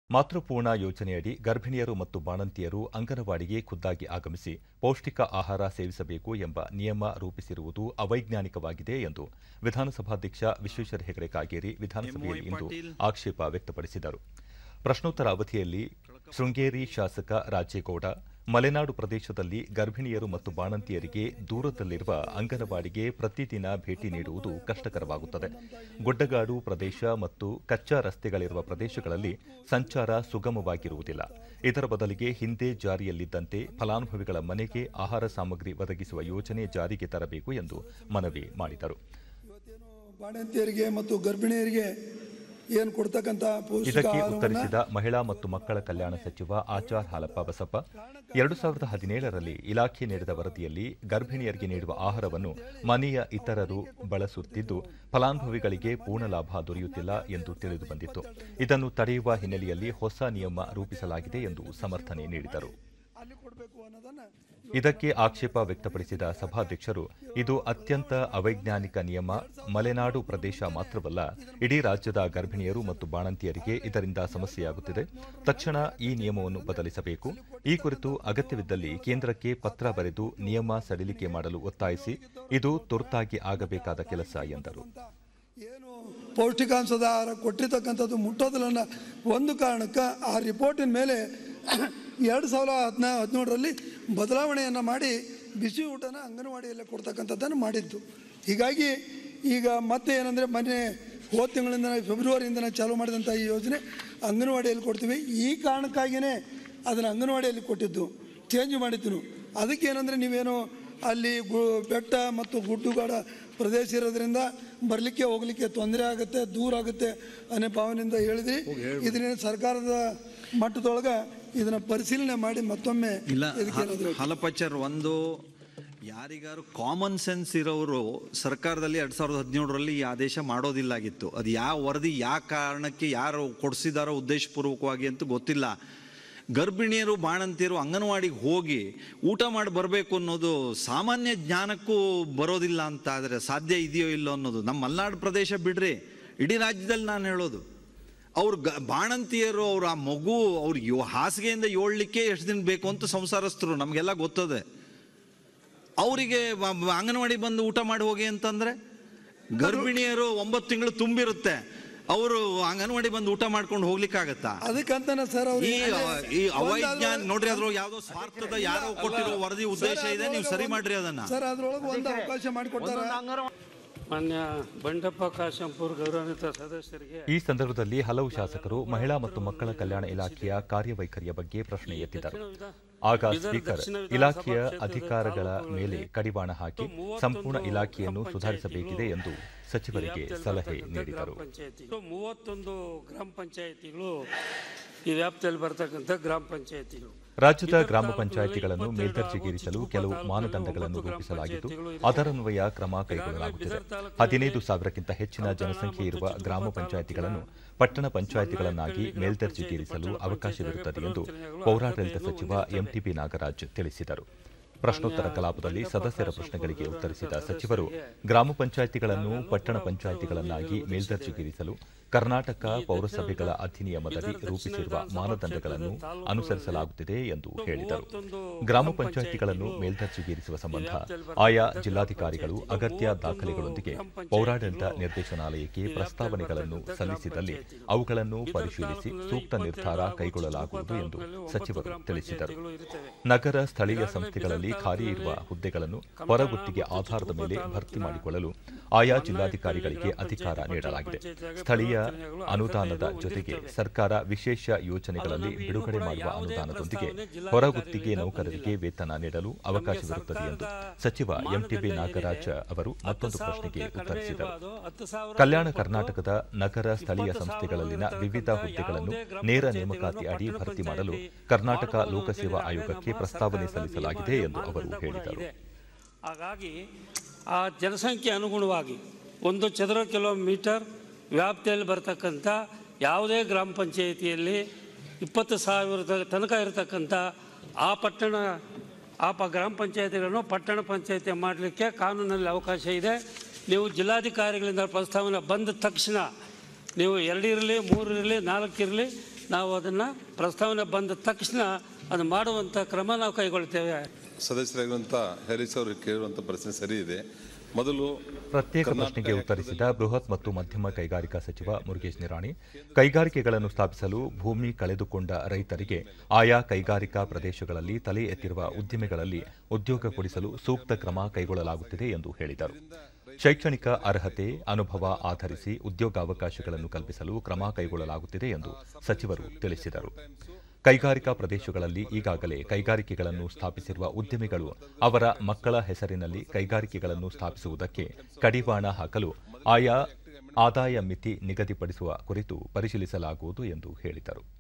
ಮಾತೃಪೂರ್ಣ ಯೋಜನೆಯಡಿ ಗರ್ಭಿಣಿಯರು ಮತ್ತು ಬಾಣಂತಿಯರು ಅಂಗನವಾಡಿಗೆ ಖುದ್ದಾಗಿ ಆಗಮಿಸಿ ಪೌಷ್ಟಿಕ ಆಹಾರ ಸೇವಿಸಬೇಕು ಎಂಬ ನಿಯಮ ರೂಪಿಸಿರುವುದು ಅವೈಜ್ಞಾನಿಕವಾಗಿದೆ ಎಂದು ವಿಧಾನಸಭಾಧ್ಯಕ್ಷ ವಿಶ್ವೇಶ್ವರ ಹೆಗಡೆ ಕಾಗೇರಿ ವಿಧಾನಸಭೆಯಲ್ಲಿ ಇಂದು ಆಕ್ಷೇಪ ವ್ಯಕ್ತಪಡಿಸಿದರು ಪ್ರಶ್ನೋತ್ತರ ಅವಧಿಯಲ್ಲಿ ಶೃಂಗೇರಿ ಶಾಸಕ ರಾಜೇಗೌಡ ಮಲೆನಾಡು ಪ್ರದೇಶದಲ್ಲಿ ಗರ್ಭಿಣಿಯರು ಮತ್ತು ಬಾಣಂತಿಯರಿಗೆ ದೂರದಲ್ಲಿರುವ ಅಂಗನವಾಡಿಗೆ ಪ್ರತಿದಿನ ಭೇಟಿ ನೀಡುವುದು ಕಷ್ಟಕರವಾಗುತ್ತದೆ ಗುಡ್ಡಗಾಡು ಪ್ರದೇಶ ಮತ್ತು ಕಚ್ಚಾ ರಸ್ತೆಗಳಿರುವ ಪ್ರದೇಶಗಳಲ್ಲಿ ಸಂಚಾರ ಸುಗಮವಾಗಿರುವುದಿಲ್ಲ ಇದರ ಬದಲಿಗೆ ಹಿಂದೆ ಜಾರಿಯಲ್ಲಿದ್ದಂತೆ ಫಲಾನುಭವಿಗಳ ಮನೆಗೆ ಆಹಾರ ಸಾಮಗ್ರಿ ಒದಗಿಸುವ ಯೋಜನೆ ಜಾರಿಗೆ ತರಬೇಕು ಎಂದು ಮನವಿ ಮಾಡಿದರು ಬಾಣಂತಿಯರಿಗೆ ಮತ್ತು ಗರ್ಭಿಣಿಯರಿಗೆ ಏನು ಕೊಡ್ತಕ್ಕಂಥ ಪೌಷ್ಟಿಕ ಇದಕ್ಕೆ ಆಹಾರವನ್ನ ಉತ್ತರಿಸಿದ ಮಹಿಳಾ ಮತ್ತು ಮಕ್ಕಳ ಕಲ್ಯಾಣ ಸಚಿವ ಆಚಾರ್ ಹಾಲಪ್ಪ ಬಸಪ್ಪ ಎರಡು ಸಾವಿರದ ಹದಿನೇಳರಲ್ಲಿ ಇಲಾಖೆ ನೀಡಿದ ವರದಿಯಲ್ಲಿ ಗರ್ಭಿಣಿಯರಿಗೆ ನೀಡುವ ಆಹಾರವನ್ನು ಮನೆಯ ಇತರರು ಬಳಸುತ್ತಿದ್ದು ಫಲಾನುಭವಿಗಳಿಗೆ ಪೂರ್ಣ ಲಾಭ ದೊರೆಯುತ್ತಿಲ್ಲ ಎಂದು ತಿಳಿದು ಬಂದಿತ್ತು ಇದನ್ನು ತಡೆಯುವ ಹಿನ್ನೆಲೆಯಲ್ಲಿ ಹೊಸ ನಿಯಮ ರೂಪಿಸಲಾಗಿದೆ ಎಂದು ಸಮರ್ಥನೆ ನೀಡಿದರು ಅಲ್ಲಿ ಕೊಡಬೇಕು ಅನ್ನೋದನ್ನ ಇದಕ್ಕೆ ಆಕ್ಷೇಪ ವ್ಯಕ್ತಪಡಿಸಿದ ಸಭಾಧ್ಯಕ್ಷರು ಇದು ಅತ್ಯಂತ ಅವೈಜ್ಞಾನಿಕ ನಿಯಮ ಮಲೆನಾಡು ಪ್ರದೇಶ ಮಾತ್ರವಲ್ಲ ಇಡೀ ರಾಜ್ಯದ ಗರ್ಭಿಣಿಯರು ಮತ್ತು ಬಾಣಂತಿಯರಿಗೆ ಇದರಿಂದ ಸಮಸ್ಯೆಯಾಗುತ್ತಿದೆ ತಕ್ಷಣ ಈ ನಿಯಮವನ್ನು ಬದಲಿಸಬೇಕು ಈ ಕುರಿತು ಅಗತ್ಯವಿದ್ದಲ್ಲಿ ಕೇಂದ್ರಕ್ಕೆ ಪತ್ರ ಬರೆದು ನಿಯಮ ಸಡಿಲಿಕೆ ಮಾಡಲು ಒತ್ತಾಯಿಸಿ ಇದು ತುರ್ತಾಗಿ ಆಗಬೇಕಾದ ಕೆಲಸ ಎಂದರು ಏನು ಪೌಷ್ಟಿಕಾಂಶದ ಆಹಾರ ಕೊಟ್ಟಿರ್ತಕ್ಕಂಥದ್ದು ಮುಟ್ಟೋದಿಲ್ಲ ಒಂದು ಕಾರಣಕ್ಕೆ ಆ ರಿಪೋರ್ಟಿನ ಮೇಲೆ ಎರಡು ಸಾವಿರದ ಹದಿನಾ ಹದಿನೇಳರಲ್ಲಿ ಬದಲಾವಣೆಯನ್ನು ಮಾಡಿ ಬಿಸಿ ಊಟನ ಅಂಗನವಾಡಿಯಲ್ಲೇ ಕೊಡ್ತಕ್ಕಂಥದ್ದನ್ನು ಮಾಡಿದ್ದು ಹೀಗಾಗಿ ಈಗ ಮತ್ತೆ ಏನಂದರೆ ಮೊನ್ನೆ ಹೋದ ತಿಂಗಳಿಂದ ಫೆಬ್ರವರಿಯಿಂದ ಚಾಲೂ ಮಾಡಿದಂಥ ಈ ಯೋಜನೆ ಅಂಗನವಾಡಿಯಲ್ಲಿ ಕೊಡ್ತೀವಿ ಈ ಕಾರಣಕ್ಕಾಗಿಯೇ ಅದನ್ನು ಅಂಗನವಾಡಿಯಲ್ಲಿ ಕೊಟ್ಟಿದ್ದು ಚೇಂಜ್ ಮಾಡಿದ್ದು ಅದಕ್ಕೆ ಏನಂದರೆ ನೀವೇನು ಅಲ್ಲಿ ಗು ಬೆಟ್ಟ ಮತ್ತು ಗುಡ್ಡುಗಾಡ ಪ್ರದೇಶ ಇರೋದ್ರಿಂದ ಬರಲಿಕ್ಕೆ ಹೋಗಲಿಕ್ಕೆ ತೊಂದರೆ ಆಗುತ್ತೆ ದೂರ ಆಗುತ್ತೆ ಅನ್ನೋ ಭಾವನೆಯಿಂದ ಹೇಳಿದ್ರಿ ಇದನ್ನ ಸರ್ಕಾರದ ಮಟ್ಟದೊಳಗೆ ಇದನ್ನ ಪರಿಶೀಲನೆ ಮಾಡಿ ಮತ್ತೊಮ್ಮೆ ಇಲ್ಲ ಇದಕ್ಕೆ ಏನಾದ್ರು ಹಲಪಚರ್ ಒಂದು ಯಾರಿಗಾರು ಕಾಮನ್ ಸೆನ್ಸ್ ಇರೋರು ಸರ್ಕಾರದಲ್ಲಿ ಎರಡ್ ಸಾವಿರದ ಹದಿನೇಳರಲ್ಲಿ ಈ ಆದೇಶ ಮಾಡೋದಿಲ್ಲಾಗಿತ್ತು ಅದು ಯಾವ ವರದಿ ಯಾವ ಕಾರಣಕ್ಕೆ ಯಾರು ಕೊಡಿಸಿದಾರೋ ಉದ್ದೇಶಪೂರ್ವಕವಾಗಿ ಅಂತ ಗೊತ್ತಿಲ್ಲ ಗರ್ಭಿಣಿಯರು ಬಾಣಂತಿಯರು ಅಂಗನವಾಡಿಗೆ ಹೋಗಿ ಊಟ ಮಾಡಿ ಬರಬೇಕು ಅನ್ನೋದು ಸಾಮಾನ್ಯ ಜ್ಞಾನಕ್ಕೂ ಬರೋದಿಲ್ಲ ಅಂತ ಆದರೆ ಸಾಧ್ಯ ಇದೆಯೋ ಇಲ್ಲೋ ಅನ್ನೋದು ನಮ್ಮ ಮಲೆನಾಡು ಪ್ರದೇಶ ಬಿಡ್ರಿ ಇಡೀ ರಾಜ್ಯದಲ್ಲಿ ನಾನು ಹೇಳೋದು ಅವ್ರ ಗ ಬಾಣಂತಿಯರು ಅವ್ರ ಆ ಮಗು ಅವ್ರ ಯೋ ಹಾಸಿಗೆಯಿಂದ ಏಳ್ಲಿಕ್ಕೆ ಎಷ್ಟು ದಿನ ಬೇಕು ಅಂತ ಸಂಸಾರಸ್ಥರು ನಮಗೆಲ್ಲ ಗೊತ್ತದೆ ಅವರಿಗೆ ಅಂಗನವಾಡಿ ಬಂದು ಊಟ ಮಾಡಿ ಹೋಗಿ ಅಂತಂದ್ರೆ ಗರ್ಭಿಣಿಯರು ಒಂಬತ್ತು ತಿಂಗಳು ತುಂಬಿರುತ್ತೆ ಅವರು ಅಂಗನವಾಡಿ ಬಂದು ಊಟ ಮಾಡ್ಕೊಂಡು ಹೋಗ್ಲಿಕ್ಕಾಗತ್ತಾ ಅದಕ್ಕಂತಾನೆ ಸರ್ ಅವ್ರು ಈ ಈ ಅವೈಜ್ಞಾನ ನೋಡ್ರಿ ಅದ್ರೊಳಗೆ ಯಾವ್ದೋ ಸ್ವಾರ್ಥದ ಯಾರೋ ಕೊಟ್ಟಿರೋ ವರದಿ ಉದ್ದೇಶ ಇದೆ ನೀವು ಸರಿ ಮಾಡ್ರಿ ಅದನ್ನ ಸರ್ ಅದ್ರೊಳಗೆ ಒಂದು ಅವಕಾಶ ಮಾಡಿಕೊಡ್ತಾರೆ ಮಾನ್ಯ ಬಂಡಪ್ಪ ಕಾಶಂಪುರ್ ಗೌರವಾನ್ವಿತ ಸದಸ್ಯರಿಗೆ ಈ ಸಂದರ್ಭದಲ್ಲಿ ಹಲವು ಶಾಸಕರು ಮಹಿಳಾ ಮತ್ತು ಮಕ್ಕಳ ಕಲ್ಯಾಣ ಇಲಾಖೆಯ ಕಾರ್ಯವೈಖರಿಯ ಬಗ್ಗೆ ಪ್ರಶ್ನೆ ಎತ್ತಿದರು ಆಗ ಸ್ಪೀಕರ್ ಇಲಾಖೆಯ ಅಧಿಕಾರಗಳ ಮೇಲೆ ಕಡಿವಾಣ ಹಾಕಿ ಸಂಪೂರ್ಣ ಇಲಾಖೆಯನ್ನು ಸುಧಾರಿಸಬೇಕಿದೆ ಎಂದು ಸಚಿವರಿಗೆ ಸಲಹೆ ನೀಡಿದರು ಪಂಚಾಯತಿ ಮೂವತ್ತೊಂದು ಗ್ರಾಮ ಪಂಚಾಯತಿಗಳು ಈ ವ್ಯಾಪ್ತಿಯಲ್ಲಿ ಬರ್ತಕ್ಕಂಥ ಗ್ರಾಮ ಪಂಚಾಯತಿಗಳು ರಾಜ್ಯದ ಗ್ರಾಮ ಪಂಚಾಯಿತಿಗಳನ್ನು ಮೇಲ್ದರ್ಜೆಗೇರಿಸಲು ಕೆಲವು ಮಾನದಂಡಗಳನ್ನು ರೂಪಿಸಲಾಗಿದ್ದು ಅದರನ್ವಯ ಕ್ರಮ ಕೈಗೊಳ್ಳಲಾಗುತ್ತಿದೆ ಹದಿನೈದು ಸಾವಿರಕ್ಕಿಂತ ಹೆಚ್ಚಿನ ಜನಸಂಖ್ಯೆ ಇರುವ ಗ್ರಾಮ ಪಂಚಾಯಿತಿಗಳನ್ನು ಪಟ್ಟಣ ಪಂಚಾಯಿತಿಗಳನ್ನಾಗಿ ಮೇಲ್ದರ್ಜೆಗೇರಿಸಲು ಅವಕಾಶವಿರುತ್ತದೆ ಎಂದು ಪೌರಾಡಳಿತ ಸಚಿವ ಎಂಟಿಬಿ ನಾಗರಾಜ್ ತಿಳಿಸಿದರು ಪ್ರಶ್ನೋತ್ತರ ಕಲಾಪದಲ್ಲಿ ಸದಸ್ಯರ ಪ್ರಶ್ನೆಗಳಿಗೆ ಉತ್ತರಿಸಿದ ಸಚಿವರು ಗ್ರಾಮ ಪಂಚಾಯಿತಿಗಳನ್ನು ಪಟ್ಟಣ ಪಂಚಾಯಿತಿಗಳನ್ನಾಗಿ ಮೇಲ್ದರ್ಜೆಗೇರಿಸಲು ಕರ್ನಾಟಕ ಪೌರಸಭೆಗಳ ಅಧಿನಿಯಮದಡಿ ರೂಪಿಸಿರುವ ಮಾನದಂಡಗಳನ್ನು ಅನುಸರಿಸಲಾಗುತ್ತಿದೆ ಎಂದು ಹೇಳಿದರು ಗ್ರಾಮ ಪಂಚಾಯಿತಿಗಳನ್ನು ಮೇಲ್ದರ್ಜೆಗೇರಿಸುವ ಸಂಬಂಧ ಆಯಾ ಜಿಲ್ಲಾಧಿಕಾರಿಗಳು ಅಗತ್ಯ ದಾಖಲೆಗಳೊಂದಿಗೆ ಪೌರಾಡಳಿತ ನಿರ್ದೇಶನಾಲಯಕ್ಕೆ ಪ್ರಸ್ತಾವನೆಗಳನ್ನು ಸಲ್ಲಿಸಿದಲ್ಲಿ ಅವುಗಳನ್ನು ಪರಿಶೀಲಿಸಿ ಸೂಕ್ತ ನಿರ್ಧಾರ ಕೈಗೊಳ್ಳಲಾಗುವುದು ಎಂದು ಸಚಿವರು ತಿಳಿಸಿದರು ನಗರ ಸ್ಥಳೀಯ ಸಂಸ್ಥೆಗಳಲ್ಲಿ ಖಾಲಿ ಇರುವ ಹುದ್ದೆಗಳನ್ನು ಹೊರಗುತ್ತಿಗೆ ಆಧಾರದ ಮೇಲೆ ಭರ್ತಿ ಮಾಡಿಕೊಳ್ಳಲು ಆಯಾ ಜಿಲ್ಲಾಧಿಕಾರಿಗಳಿಗೆ ಅಧಿಕಾರ ನೀಡಲಾಗಿದೆ ಸ್ಥಳೀಯ ಅನುದಾನದ ಜೊತೆಗೆ ಸರ್ಕಾರ ವಿಶೇಷ ಯೋಜನೆಗಳಲ್ಲಿ ಬಿಡುಗಡೆ ಮಾಡುವ ಅನುದಾನದೊಂದಿಗೆ ಹೊರಗುತ್ತಿಗೆ ನೌಕರರಿಗೆ ವೇತನ ನೀಡಲು ಅವಕಾಶವಿರುತ್ತದೆ ಎಂದು ಸಚಿವ ಎಂಟಿಬಿ ನಾಗರಾಜ್ ಅವರು ಮತ್ತೊಂದು ಪ್ರಶ್ನೆಗೆ ಉತ್ತರಿಸಿದರು ಕಲ್ಯಾಣ ಕರ್ನಾಟಕದ ನಗರ ಸ್ಥಳೀಯ ಸಂಸ್ಥೆಗಳಲ್ಲಿನ ವಿವಿಧ ಹುದ್ದೆಗಳನ್ನು ನೇರ ನೇಮಕಾತಿ ಅಡಿ ಭರ್ತಿ ಮಾಡಲು ಕರ್ನಾಟಕ ಲೋಕಸೇವಾ ಆಯೋಗಕ್ಕೆ ಪ್ರಸ್ತಾವನೆ ಸಲ್ಲಿಸಲಾಗಿದೆ ಎಂದು ಅವರು ಹೇಳಿದರು ಹಾಗಾಗಿ ಆ ಜನಸಂಖ್ಯೆ ಅನುಗುಣವಾಗಿ ಒಂದು ಚದರ ಕಿಲೋಮೀಟರ್ ವ್ಯಾಪ್ತಿಯಲ್ಲಿ ಬರ್ತಕ್ಕಂಥ ಯಾವುದೇ ಗ್ರಾಮ ಪಂಚಾಯಿತಿಯಲ್ಲಿ ಇಪ್ಪತ್ತು ಸಾವಿರದ ತನಕ ಇರತಕ್ಕಂಥ ಆ ಪಟ್ಟಣ ಆ ಪ ಗ್ರಾಮ ಪಂಚಾಯತಿಗಳನ್ನು ಪಟ್ಟಣ ಪಂಚಾಯತಿ ಮಾಡಲಿಕ್ಕೆ ಕಾನೂನಲ್ಲಿ ಅವಕಾಶ ಇದೆ ನೀವು ಜಿಲ್ಲಾಧಿಕಾರಿಗಳಿಂದ ಪ್ರಸ್ತಾವನೆ ಬಂದ ತಕ್ಷಣ ನೀವು ಎರಡಿರಲಿ ಮೂರಿರಲಿ ನಾಲ್ಕಿರಲಿ ನಾವು ಅದನ್ನು ಪ್ರಸ್ತಾವನೆ ಬಂದ ತಕ್ಷಣ ಅದು ಮಾಡುವಂಥ ಕ್ರಮ ನಾವು ಕೈಗೊಳ್ತೇವೆ ಸದಸ್ಯರಾಗಿರುವಂಥ ಹ್ಯಾರಿಸ್ ಅವರು ಕೇಳುವಂಥ ಪ್ರಶ್ನೆ ಸರಿ ಇದೆ ಮೊದಲು ಪ್ರತ್ಯೇಕ ಪ್ರಶ್ನೆಗೆ ಉತ್ತರಿಸಿದ ಬೃಹತ್ ಮತ್ತು ಮಧ್ಯಮ ಕೈಗಾರಿಕಾ ಸಚಿವ ಮುರುಗೇಶ್ ನಿರಾಣಿ ಕೈಗಾರಿಕೆಗಳನ್ನು ಸ್ಥಾಪಿಸಲು ಭೂಮಿ ಕಳೆದುಕೊಂಡ ರೈತರಿಗೆ ಆಯಾ ಕೈಗಾರಿಕಾ ಪ್ರದೇಶಗಳಲ್ಲಿ ತಲೆ ಎತ್ತಿರುವ ಉದ್ದಿಮೆಗಳಲ್ಲಿ ಉದ್ಯೋಗ ಕೊಡಿಸಲು ಸೂಕ್ತ ಕ್ರಮ ಕೈಗೊಳ್ಳಲಾಗುತ್ತಿದೆ ಎಂದು ಹೇಳಿದರು ಶೈಕ್ಷಣಿಕ ಅರ್ಹತೆ ಅನುಭವ ಆಧರಿಸಿ ಉದ್ಯೋಗಾವಕಾಶಗಳನ್ನು ಕಲ್ಪಿಸಲು ಕ್ರಮ ಕೈಗೊಳ್ಳಲಾಗುತ್ತಿದೆ ಎಂದು ಸಚಿವರು ತಿಳಿಸಿದರು ಕೈಗಾರಿಕಾ ಪ್ರದೇಶಗಳಲ್ಲಿ ಈಗಾಗಲೇ ಕೈಗಾರಿಕೆಗಳನ್ನು ಸ್ಥಾಪಿಸಿರುವ ಉದ್ಯಮಿಗಳು ಅವರ ಮಕ್ಕಳ ಹೆಸರಿನಲ್ಲಿ ಕೈಗಾರಿಕೆಗಳನ್ನು ಸ್ಥಾಪಿಸುವುದಕ್ಕೆ ಕಡಿವಾಣ ಹಾಕಲು ಆಯಾ ಆದಾಯ ಮಿತಿ ನಿಗದಿಪಡಿಸುವ ಕುರಿತು ಪರಿಶೀಲಿಸಲಾಗುವುದು ಎಂದು ಹೇಳಿದರು